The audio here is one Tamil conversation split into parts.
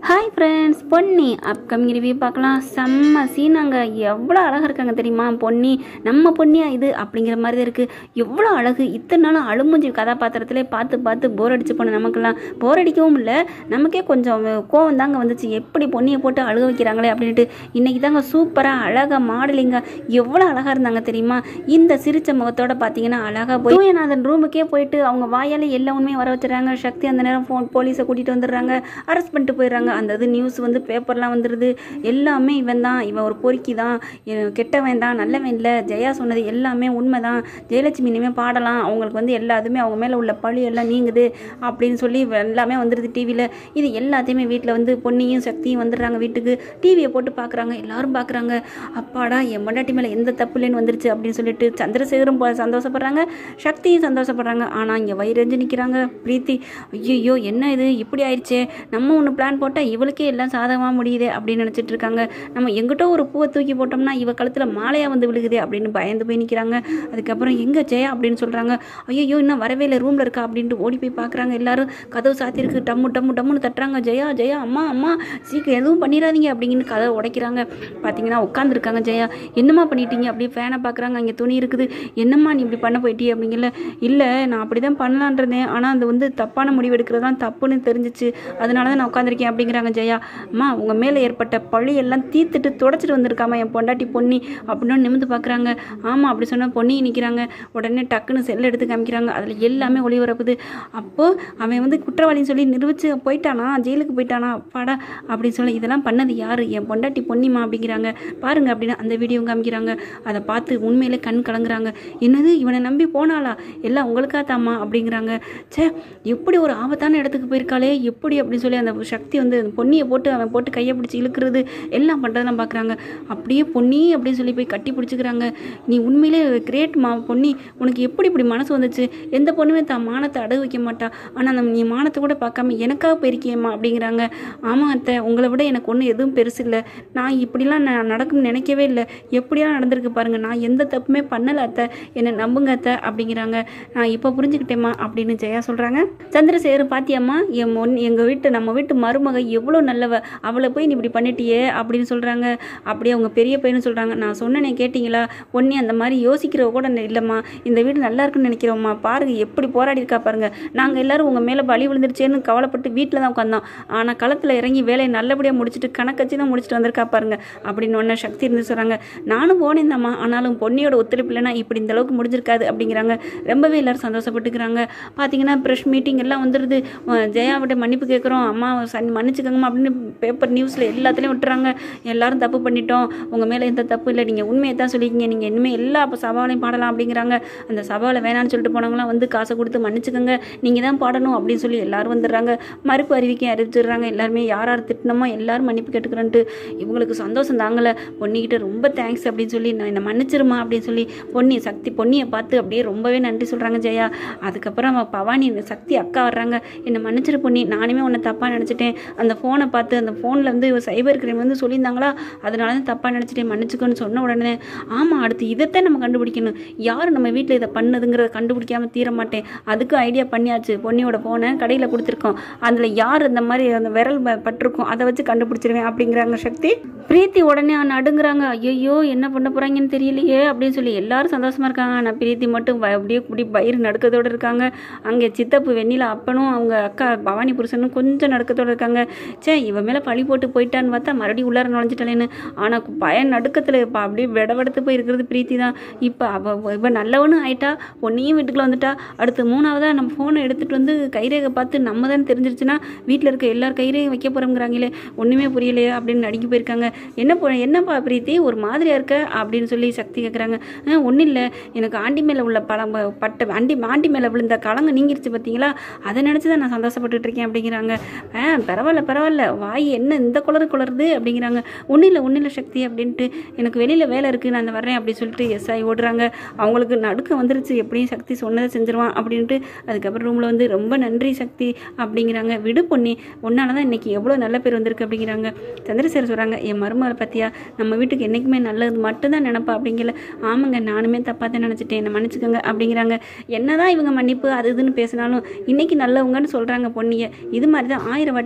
hi friends Ponni upcoming review பார்க்கலாம் செம்ம சீனாங்க எவ்வளோ அழகாக இருக்காங்க தெரியுமா பொன்னி நம்ம பொன்னியா இது அப்படிங்கிற மாதிரி தான் இருக்குது எவ்வளோ அழகு இத்தனை நாளும் அழுமூஞ்சி கதாபாத்திரத்திலே பார்த்து பார்த்து போர் அடிச்சு போன நமக்கெல்லாம் போர் அடிக்கவும் இல்லை நமக்கே கொஞ்சம் கோவம் தாங்க வந்துச்சு எப்படி பொன்னியை போட்டு அழுக வைக்கிறாங்களே அப்படின்ட்டு இன்னைக்கு தாங்க சூப்பராக அழகாக மாடலிங்க எவ்வளோ அழகாக இருந்தாங்க தெரியுமா இந்த சிரிச்ச முகத்தோட பார்த்தீங்கன்னா அழகாக போய் தூயநாதன் ரூமுக்கே போயிட்டு அவங்க வாயால் எல்லா உண்மையும் வர வச்சுறாங்க சக்தி அந்த நேரம் ஃபோன் போலீஸை கூட்டிகிட்டு வந்துடுறாங்க அரெஸ்ட் பண்ணிட்டு போயிடுறாங்க அந்த இது நியூஸ் வந்து பேப்பர்லாம் வந்துடுது எல்லாமே இவன் தான் இவன் ஒரு பொறுக்கி தான் இவன் கெட்டவன் தான் நல்லவன் இல்லை ஜெயா சொன்னது எல்லாமே உண்மை தான் ஜெயலட்சுமி இனிமேல் பாடலாம் அவங்களுக்கு வந்து எல்லாத்துமே அவங்க மேலே உள்ள பழி எல்லாம் நீங்குது அப்படின்னு சொல்லி எல்லாமே வந்துடுது டிவியில் இது எல்லாத்தையுமே வீட்டில் வந்து பொன்னியும் சக்தியும் வந்துடுறாங்க வீட்டுக்கு டிவியை போட்டு பார்க்குறாங்க எல்லாரும் பார்க்குறாங்க அப்பாடா என் பொண்டாட்டி மேலே எந்த தப்பு இல்லைன்னு வந்துருச்சு அப்படின்னு சொல்லிட்டு சந்திரசேகரும் போ- சந்தோஷப்படுறாங்க சக்தியும் சந்தோஷப்படுறாங்க ஆனால் இங்கே வயிறஞ்சு நிற்கிறாங்க பிரீத்தி ஐயோ என்ன இது இப்படி ஆயிடுச்சே நம்ம ஒன்று பிளான் போட்டால் இவளுக்கே எல்லாம் சாதகமாக முடியுதே அப்படின்னு நினச்சிட்டு இருக்காங்க நம்ம எங்கிட்ட ஒரு பூவை தூக்கி போட்டோம்னா இவ கழுத்தில் மாலையாக வந்து விழுகுதே அப்படின்னு பயந்து போய் நிற்கிறாங்க அதுக்கப்புறம் எங்கே ஜெயா அப்படின்னு சொல்கிறாங்க ஐயோ இன்னும் வரவே இல்லை ரூமில் இருக்கா அப்படின்ட்டு ஓடி போய் பார்க்குறாங்க எல்லாரும் கதவு சாத்தியிருக்கு டம்மு டம்மு டம்முன்னு தட்டுறாங்க ஜெயா ஜெயா அம்மா அம்மா சீக்கிரம் எதுவும் பண்ணிடாதீங்க அப்படின்னு கதவை உடைக்கிறாங்க பார்த்தீங்கன்னா உட்காந்துருக்காங்க ஜெயா என்னம்மா பண்ணிட்டீங்க அப்படியே ஃபேனை பார்க்குறாங்க அங்கே துணி இருக்குது என்னம்மா நீ இப்படி பண்ண போயிட்டீ அப்படிங்கல இல்லை நான் அப்படி தான் பண்ணலான்றதேன் ஆனால் அது வந்து தப்பான முடிவு எடுக்கிறது தான் தப்புன்னு தெரிஞ்சிச்சு அதனால தான் நான் உட்காந்துருக்கேன் அப்படிங்கிறாங்க ஜெயா அம்மா உங்கள் மேலே ஏற்பட்ட பழி எல்லாம் தீர்த்துட்டு தொடச்சிட்டு வந்திருக்காமா என் பொண்டாட்டி பொன்னி அப்படின்னு நிமிந்து பார்க்குறாங்க ஆமாம் அப்படி சொன்னால் பொன்னி நிற்கிறாங்க உடனே டக்குன்னு செல் எடுத்து காமிக்கிறாங்க அதில் எல்லாமே ஒளிபரப்புது அப்போது அவன் வந்து குற்றவாளின்னு சொல்லி நிரூபிச்சு போயிட்டானா ஜெயிலுக்கு போயிட்டானா அப்பாடா அப்படின்னு சொல்லி இதெல்லாம் பண்ணது யார் என் பொண்டாட்டி பொன்னிமா அப்படிங்கிறாங்க பாருங்க அப்படின்னு அந்த வீடியோ காமிக்கிறாங்க அதை பார்த்து உண்மையிலே கண் கலங்குறாங்க என்னது இவனை நம்பி போனாளா எல்லாம் உங்களுக்கா தாம்மா அப்படிங்கிறாங்க ச்சே எப்படி ஒரு ஆபத்தான இடத்துக்கு போயிருக்காளே எப்படி அப்படின்னு சொல்லி அந்த சக்தி வந்து அந்த பொன்னியை போட்டு அவன் போட்டு கையை பிடிச்சி இழுக்கிறது எல்லாம் பண்ணுறதெல்லாம் பார்க்குறாங்க அப்படியே பொன்னி அப்படின்னு சொல்லி போய் கட்டி பிடிச்சிக்கிறாங்க நீ உண்மையிலே கிரேட் மா பொன்னி உனக்கு எப்படி இப்படி மனசு வந்துச்சு எந்த பொண்ணுமே தான் மானத்தை அடகு வைக்க மாட்டா ஆனால் அந்த நீ மானத்தை கூட பார்க்காம எனக்காக போயிருக்கியம்மா அப்படிங்கிறாங்க ஆமாம் அத்தை உங்களை விட எனக்கு ஒன்றும் எதுவும் பெருசு இல்லை நான் இப்படிலாம் நான் நடக்கும்னு நினைக்கவே இல்லை எப்படியெல்லாம் நடந்திருக்கு பாருங்க நான் எந்த தப்புமே பண்ணலை அத்தை என்னை நம்புங்க அத்தை அப்படிங்கிறாங்க நான் இப்போ புரிஞ்சுக்கிட்டேம்மா அப்படின்னு ஜெயா சொல்கிறாங்க சந்திரசேகர் பாத்தியாம்மா என் பொன் எங்கள் வீட்டு நம்ம வீட்டு மருமக எவ்வளோ நல்லவ அவளை போய் நீ இப்படி பண்ணிட்டியே அப்படின்னு சொல்கிறாங்க அப்படியே அவங்க பெரிய பையனு சொல்கிறாங்க நான் சொன்னேனே கேட்டிங்களா பொன்னி அந்த மாதிரி யோசிக்கிறவ கூட இல்லைம்மா இந்த வீடு நல்லா இருக்குன்னு நினைக்கிறோம்மா பாருங்க எப்படி போராடி இருக்கா பாருங்க நாங்கள் எல்லாரும் உங்கள் மேலே பலி விழுந்துருச்சேன்னு கவலைப்பட்டு வீட்டில் தான் உட்காந்தோம் ஆனால் களத்தில் இறங்கி வேலையை நல்லபடியாக முடிச்சுட்டு கணக்கச்சு தான் முடிச்சுட்டு வந்திருக்கா பாருங்க அப்படின்னு ஒன்று சக்தி இருந்து சொல்கிறாங்க நானும் போனேன் தாம்மா ஆனாலும் பொன்னியோட ஒத்துழைப்பு இல்லைன்னா இப்படி இந்த அளவுக்கு முடிஞ்சிருக்காது அப்படிங்கிறாங்க ரொம்பவே எல்லாரும் சந்தோஷப்பட்டுக்கிறாங்க பார்த்தீங்கன்னா ப்ரெஷ் மீட்டிங் எல்லாம் வந்துடுது அஹ் ஜெயாவிட்ட மன்னிப்பு கேட்குறோம் அம்மா சன் மன்னிச்சுக்கோங்கம்மா அப்படின்னு பேப்பர் நியூஸில் எல்லாத்துலேயும் விட்டுறாங்க எல்லாரும் தப்பு பண்ணிட்டோம் உங்கள் மேலே எந்த தப்பு இல்லை நீங்கள் உண்மையை தான் சொல்லிக்கிங்க நீங்கள் இனிமேல் எல்லா அப்போ சவாலையும் பாடலாம் அப்படிங்கிறாங்க அந்த சவாலை வேணான்னு சொல்லிட்டு போனவங்களாம் வந்து காசை கொடுத்து மன்னிச்சுக்கோங்க நீங்கள் தான் பாடணும் அப்படின்னு சொல்லி எல்லாரும் வந்துடுறாங்க மறுப்பு அறிவிக்கை அறிவிச்சிடுறாங்க எல்லாருமே யார் யார் திட்டினமோ எல்லாரும் மன்னிப்பு கேட்டுக்கிறேன்ட்டு இவங்களுக்கு சந்தோஷம் தாங்கலை பொன்னிக்கிட்ட ரொம்ப தேங்க்ஸ் அப்படின்னு சொல்லி நான் என்னை மன்னிச்சிருமா அப்படின்னு சொல்லி பொன்னி சக்தி பொன்னியை பார்த்து அப்படியே ரொம்பவே நன்றி சொல்கிறாங்க ஜெயா அதுக்கப்புறம் அவ பவானி இந்த சக்தி அக்கா வர்றாங்க என்னை மன்னிச்சிரு பொன்னி நானுமே உன்னை தப்பாக நினச்சிட்டேன் அந்த ஃபோனை பார்த்து அந்த ஃபோனில் வந்து சைபர் கிரைம் வந்து சொல்லியிருந்தாங்களா அதனால தான் தப்பாக நினச்சிட்டேன் மன்னிச்சுக்கோன்னு சொன்ன உடனே ஆமாம் அடுத்து இதைத்தான் நம்ம கண்டுபிடிக்கணும் யார் நம்ம வீட்டில் இதை பண்ணதுங்கிறத கண்டுபிடிக்காம தீர மாட்டேன் அதுக்கும் ஐடியா பண்ணியாச்சு பொன்னியோட ஃபோனை கடையில் கொடுத்துருக்கோம் அதில் யார் அந்த மாதிரி அந்த விரல் ப- பட்டிருக்கும் அதை வச்சு கண்டுபிடிச்சிருவேன் அப்படிங்கிறாங்க சக்தி பிரீத்தி உடனே நடுங்குறாங்க ஐயோ என்ன பண்ண போகிறாங்கன்னு தெரியலையே அப்படின்னு சொல்லி எல்லாரும் சந்தோஷமா இருக்காங்க ஆனால் பிரீத்தி மட்டும் வ- அப்படியே இப்படி பயிர் நடுக்கத்தோடு இருக்காங்க அங்கே சித்தப்பு வெண்ணில அப்பனும் அவங்க அக்கா பவானி புருஷனும் கொஞ்சம் நடுக்கத்தோடு இருக்காங்க சே இவன் மேலே பழி போட்டு போயிட்டான்னு பார்த்தா மறுபடியும் உள்ளார நுழைஞ்சிட்டலேன்னு ஆனால் பய நடுக்கத்தில் இப்போ அப்படியே விடவெடுத்து போய் இருக்கிறது பிரீத்தி தான் இப்போ அவ இவன் நல்லவனும் ஆயிட்டா பொண்ணையும் வீட்டுக்குள்ள வந்துட்டா அடுத்து மூணாவதாக நம்ம ஃபோனை எடுத்துகிட்டு வந்து கைரேகை பார்த்து நம்ம தான் தெரிஞ்சிருச்சுன்னா வீட்டில் இருக்க எல்லார் கைரேகை வைக்க போகிறோங்கிறாங்களே ஒன்றுமே புரியலையே அப்படின்னு நடுங்கி போயிருக்காங்க என்ன போ என்னப்பா பிரீத்தி ஒரு மாதிரியா இருக்க அப்படின்னு சொல்லி சக்தி கேட்குறாங்க ஒன்றும் இல்லை எனக்கு ஆண்டி மேலே உள்ள பழம் பட்ட ஆண்டி ஆண்டி மேலே விழுந்த கலங்க நீங்கிருச்சு பார்த்தீங்களா அதை நினச்சி தான் நான் சந்தோஷப்பட்டுட்டு இருக்கேன் அப்படிங்கிறாங்க ஆ பரவாயில்ல பரவாயில்ல வாய் என்ன இந்த குளறு குளருது அப்படிங்கிறாங்க ஒன்றும் இல்லை ஒன்றும் இல்லை சக்தி அப்படின்ட்டு எனக்கு வெளியில் வேலை இருக்குது நான் அந்த வரேன் அப்படி சொல்லிட்டு எஸ் ஆகி ஓடுறாங்க அவங்களுக்கு நடுக்கம் வந்துருச்சு எப்படியும் சக்தி சொன்னதை செஞ்சிருவான் அப்படின்ட்டு அதுக்கப்புறம் ரூமில் வந்து ரொம்ப நன்றி சக்தி அப்படிங்கிறாங்க விடு பொண்ணி உன்னால தான் இன்னைக்கு எவ்வளோ நல்ல பேர் வந்திருக்கு அப்படிங்கிறாங்க சந்திரசேகர் சொல்கிறாங்க என் மருமகளை பற்றியா நம்ம வீட்டுக்கு என்றைக்குமே நல்லது மட்டும்தான் நினப்பா அப்படிங்கல ஆமாங்க நானுமே தப்பாக தான் நினச்சிட்டேன் என்னை மன்னிச்சுக்கோங்க அப்படிங்கிறாங்க என்னதான் இவங்க மன்னிப்பு அது இதுன்னு பேசினாலும் இன்னைக்கு நல்லவங்கன்னு சொல்கிறாங்க பொன்னியை இது மாதிரி தான் ஆயிரம் வாட்டி அவங்க நான்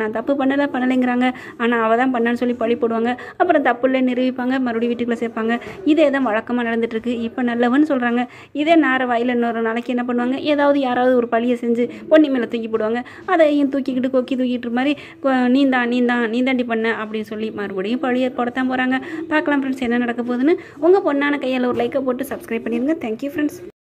நான் தப்பு பண்ணலை பண்ணலைங்கிறாங்க ஆனால் அவள் தான் பண்ணான்னு சொல்லி பழி போடுவாங்க அப்புறம் தப்பு இல்லை நிரூபிப்பாங்க மறுபடியும் வீட்டுக்குள்ளே சேர்ப்பாங்க இதே தான் வழக்கமாக நடந்துட்டுருக்கு இப்போ நல்லவன்னு சொல்கிறாங்க இதே நார வாயில் இன்னொரு நாளைக்கு என்ன பண்ணுவாங்க ஏதாவது யாராவது ஒரு பழியை செஞ்சு பொன்னி மேலே தூக்கி போடுவாங்க அதையும் தூக்கிக்கிட்டு கொக்கி தூக்கிட்டு மாதிரி கொ- நீந்தான் நீந்தான் நீந்தாண்டி பண்ண அப்படின்னு சொல்லி மறுபடியும் பழியை போடத்தான் போகிறாங்க பார்க்கலாம் ஃப்ரெண்ட்ஸ் என்ன நடக்க போகுதுன்னு உங்கள் பொண்ணான கையால் ஒரு லைக்கை போட்டு சப்ஸ்கிரைப் பண்ணிடுங்க தேங்க்யூ ஃப்ரெண்ட்ஸ்